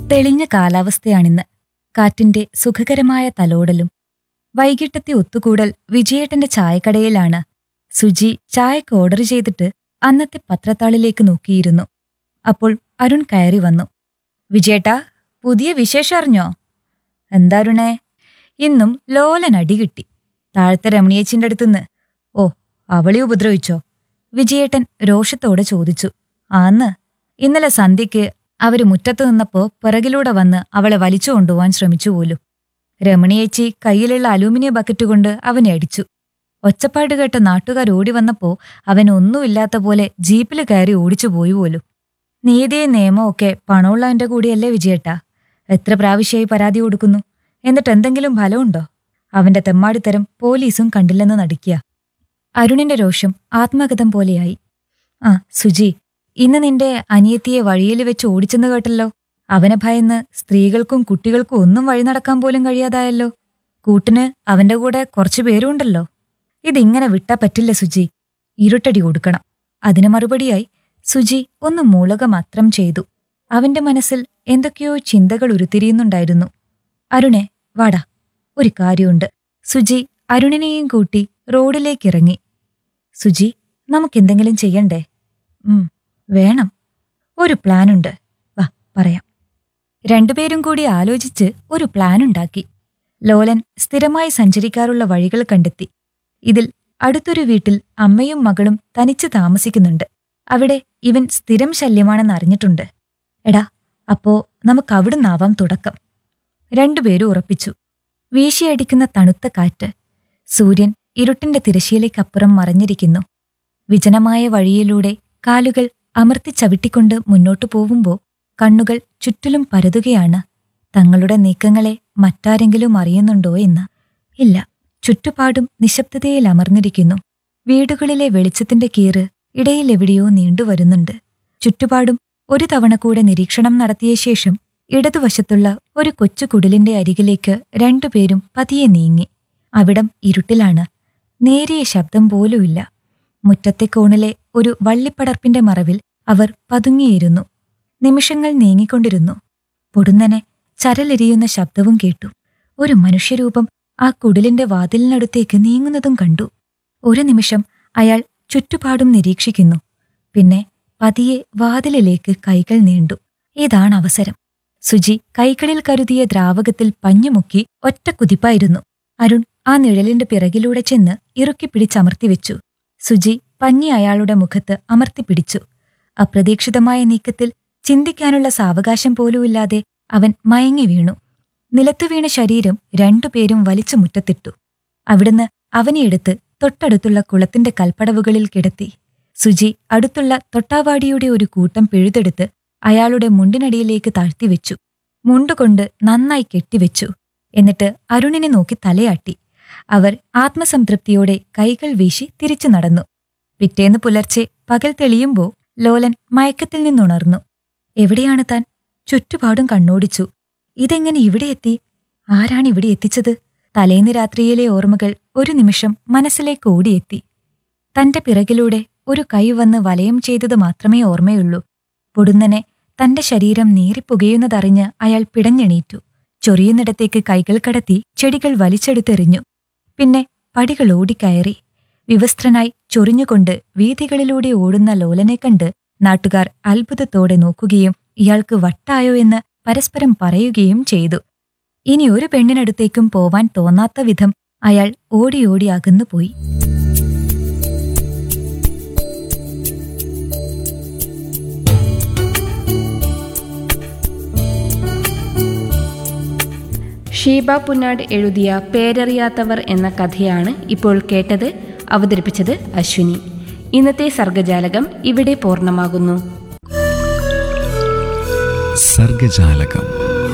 തെളിഞ്ഞ കാലാവസ്ഥയാണിന്ന് കാറ്റിന്റെ സുഖകരമായ തലോടലും വൈകിട്ടത്തെ ഒത്തുകൂടൽ വിജയേട്ടന്റെ ചായക്കടയിലാണ് സുജി ചായക്ക് ഓർഡർ ചെയ്തിട്ട് അന്നത്തെ പത്രത്താളിലേക്ക് നോക്കിയിരുന്നു അപ്പോൾ അരുൺ കയറി വന്നു വിജയേട്ടാ പുതിയ വിശേഷം അറിഞ്ഞോ എന്താരുണേ ഇന്നും ലോലൻ അടി കിട്ടി താഴത്തെ രമണിയേച്ചിന്റെ അടുത്തുനിന്ന് ഓ അവളെ ഉപദ്രവിച്ചോ വിജയേട്ടൻ രോഷത്തോടെ ചോദിച്ചു ആന്ന് ഇന്നലെ സന്ധ്യയ്ക്ക് അവര് മുറ്റത്ത് നിന്നപ്പോ പിറകിലൂടെ വന്ന് അവളെ വലിച്ചു കൊണ്ടുപോവാൻ ശ്രമിച്ചു പോലും രമണിയേച്ചി കയ്യിലുള്ള അലൂമിനിയം ബക്കറ്റ് കൊണ്ട് അവനെ അടിച്ചു ഒച്ചപ്പാട് കേട്ട നാട്ടുകാർ ഓടി വന്നപ്പോ അവൻ ഒന്നുമില്ലാത്ത പോലെ ജീപ്പിൽ കയറി ഓടിച്ചു പോയി പോലും നീതിയും നിയമവും ഒക്കെ പണമുള്ളവന്റെ കൂടിയല്ലേ വിജയേട്ടാ എത്ര പ്രാവശ്യമായി പരാതി കൊടുക്കുന്നു എന്നിട്ട് എന്തെങ്കിലും ഫലമുണ്ടോ അവന്റെ തെമ്മാടിത്തരം പോലീസും കണ്ടില്ലെന്ന് നടിക്കുക അരുണിന്റെ രോഷം ആത്മഗതം പോലെയായി ആ സുജി ഇന്ന് നിന്റെ അനിയത്തിയെ വഴിയിൽ വെച്ച് ഓടിച്ചെന്ന് കേട്ടല്ലോ അവനെ ഭയന്ന് സ്ത്രീകൾക്കും കുട്ടികൾക്കും ഒന്നും വഴി നടക്കാൻ പോലും കഴിയാതായല്ലോ കൂട്ടിന് അവന്റെ കൂടെ കുറച്ചു പേരുണ്ടല്ലോ ഇതിങ്ങനെ വിട്ടാ പറ്റില്ല സുജി ഇരുട്ടടി കൊടുക്കണം അതിന് മറുപടിയായി സുജി ഒന്ന് മൂളക മാത്രം ചെയ്തു അവന്റെ മനസ്സിൽ എന്തൊക്കെയോ ചിന്തകൾ ഉരുത്തിരിയുന്നുണ്ടായിരുന്നു അരുണെ വാടാ ഒരു കാര്യമുണ്ട് സുജി അരുണിനെയും കൂട്ടി റോഡിലേക്കിറങ്ങി സുജി നമുക്കെന്തെങ്കിലും ചെയ്യണ്ടേ ഉം വേണം ഒരു പ്ലാനുണ്ട് വാ പറയാം രണ്ടുപേരും കൂടി ആലോചിച്ച് ഒരു പ്ലാനുണ്ടാക്കി ലോലൻ സ്ഥിരമായി സഞ്ചരിക്കാറുള്ള വഴികൾ കണ്ടെത്തി ഇതിൽ അടുത്തൊരു വീട്ടിൽ അമ്മയും മകളും തനിച്ച് താമസിക്കുന്നുണ്ട് അവിടെ ഇവൻ സ്ഥിരം ശല്യമാണെന്ന് അറിഞ്ഞിട്ടുണ്ട് എടാ അപ്പോ നമുക്ക് അവിടുന്നാവാം തുടക്കം രണ്ടുപേരും ഉറപ്പിച്ചു വീശിയടിക്കുന്ന തണുത്ത കാറ്റ് സൂര്യൻ ഇരുട്ടിന്റെ തിരശ്ശീലയ്ക്കപ്പുറം മറഞ്ഞിരിക്കുന്നു വിജനമായ വഴിയിലൂടെ കാലുകൾ അമർത്തി ചവിട്ടിക്കൊണ്ട് മുന്നോട്ടു പോവുമ്പോൾ കണ്ണുകൾ ചുറ്റിലും പരതുകയാണ് തങ്ങളുടെ നീക്കങ്ങളെ മറ്റാരെങ്കിലും അറിയുന്നുണ്ടോ എന്ന് ഇല്ല ചുറ്റുപാടും നിശബ്ദതയിൽ അമർന്നിരിക്കുന്നു വീടുകളിലെ വെളിച്ചത്തിന്റെ കീറ് ഇടയിലെവിടെയോ നീണ്ടുവരുന്നുണ്ട് ചുറ്റുപാടും ഒരു തവണ കൂടെ നിരീക്ഷണം നടത്തിയ ശേഷം ഇടതുവശത്തുള്ള ഒരു കൊച്ചു കുടിലിന്റെ അരികിലേക്ക് രണ്ടുപേരും പതിയെ നീങ്ങി അവിടം ഇരുട്ടിലാണ് നേരിയ ശബ്ദം പോലുമില്ല മുറ്റത്തെ കോണിലെ ഒരു വള്ളിപ്പടർപ്പിന്റെ മറവിൽ അവർ പതുങ്ങിയിരുന്നു നിമിഷങ്ങൾ നീങ്ങിക്കൊണ്ടിരുന്നു പൊടുന്നനെ ചരലെരിയുന്ന ശബ്ദവും കേട്ടു ഒരു മനുഷ്യരൂപം ആ കുടിലിന്റെ വാതിലിനടുത്തേക്ക് നീങ്ങുന്നതും കണ്ടു ഒരു നിമിഷം അയാൾ ചുറ്റുപാടും നിരീക്ഷിക്കുന്നു പിന്നെ പതിയെ വാതിലിലേക്ക് കൈകൾ നീണ്ടു ഇതാണ് അവസരം സുജി കൈകളിൽ കരുതിയ ദ്രാവകത്തിൽ പഞ്ഞുമുക്കി ഒറ്റ കുതിപ്പായിരുന്നു അരുൺ ആ നിഴലിന്റെ പിറകിലൂടെ ചെന്ന് ഇറുക്കി പിടിച്ചമർത്തിവെച്ചു സുജി പഞ്ഞി അയാളുടെ മുഖത്ത് അമർത്തിപ്പിടിച്ചു അപ്രതീക്ഷിതമായ നീക്കത്തിൽ ചിന്തിക്കാനുള്ള സാവകാശം പോലുമില്ലാതെ അവൻ മയങ്ങി വീണു നിലത്തു വീണ ശരീരം രണ്ടുപേരും വലിച്ചു മുറ്റത്തിട്ടു അവിടുന്ന് അവനെയെടുത്ത് തൊട്ടടുത്തുള്ള കുളത്തിന്റെ കൽപ്പടവുകളിൽ കിടത്തി സുജി അടുത്തുള്ള തൊട്ടാവാടിയുടെ ഒരു കൂട്ടം പിഴുതെടുത്ത് അയാളുടെ മുണ്ടിനടിയിലേക്ക് താഴ്ത്തിവെച്ചു മുണ്ടുകൊണ്ട് നന്നായി കെട്ടിവെച്ചു എന്നിട്ട് അരുണിനെ നോക്കി തലയാട്ടി അവർ ആത്മസംതൃപ്തിയോടെ കൈകൾ വീശി തിരിച്ചു നടന്നു പിറ്റേന്ന് പുലർച്ചെ പകൽ തെളിയുമ്പോൾ ലോലൻ മയക്കത്തിൽ നിന്നുണർന്നു എവിടെയാണ് താൻ ചുറ്റുപാടും കണ്ണോടിച്ചു ഇതെങ്ങനെ ഇവിടെ എത്തി ആരാണ് ഇവിടെ എത്തിച്ചത് തലേന്ന് രാത്രിയിലെ ഓർമ്മകൾ ഒരു നിമിഷം മനസ്സിലേക്ക് ഓടിയെത്തി തന്റെ പിറകിലൂടെ ഒരു കൈ വന്ന് വലയം ചെയ്തത് മാത്രമേ ഓർമ്മയുള്ളൂ പൊടുന്നനെ തന്റെ ശരീരം നീറിപ്പുകയുന്നതറിഞ്ഞ് അയാൾ പിടഞ്ഞെണീറ്റു ചൊറിയുന്നിടത്തേക്ക് കൈകൾ കടത്തി ചെടികൾ വലിച്ചെടുത്തെറിഞ്ഞു പിന്നെ പടികൾ ഓടിക്കയറി വിവസ്ത്രനായി ചൊറിഞ്ഞുകൊണ്ട് വീഥികളിലൂടെ ഓടുന്ന ലോലനെ കണ്ട് നാട്ടുകാർ അത്ഭുതത്തോടെ നോക്കുകയും ഇയാൾക്ക് വട്ടായോ എന്ന് പരസ്പരം പറയുകയും ചെയ്തു ഇനി ഒരു പെണ്ണിനടുത്തേക്കും പോവാൻ തോന്നാത്ത വിധം അയാൾ ഓടി ഓടി അകന്നുപോയി ഷീബ പുന്നാട് എഴുതിയ പേരറിയാത്തവർ എന്ന കഥയാണ് ഇപ്പോൾ കേട്ടത് അവതരിപ്പിച്ചത് അശ്വിനി ഇന്നത്തെ സർഗജാലകം ഇവിടെ പൂർണ്ണമാകുന്നു സർഗജാലകം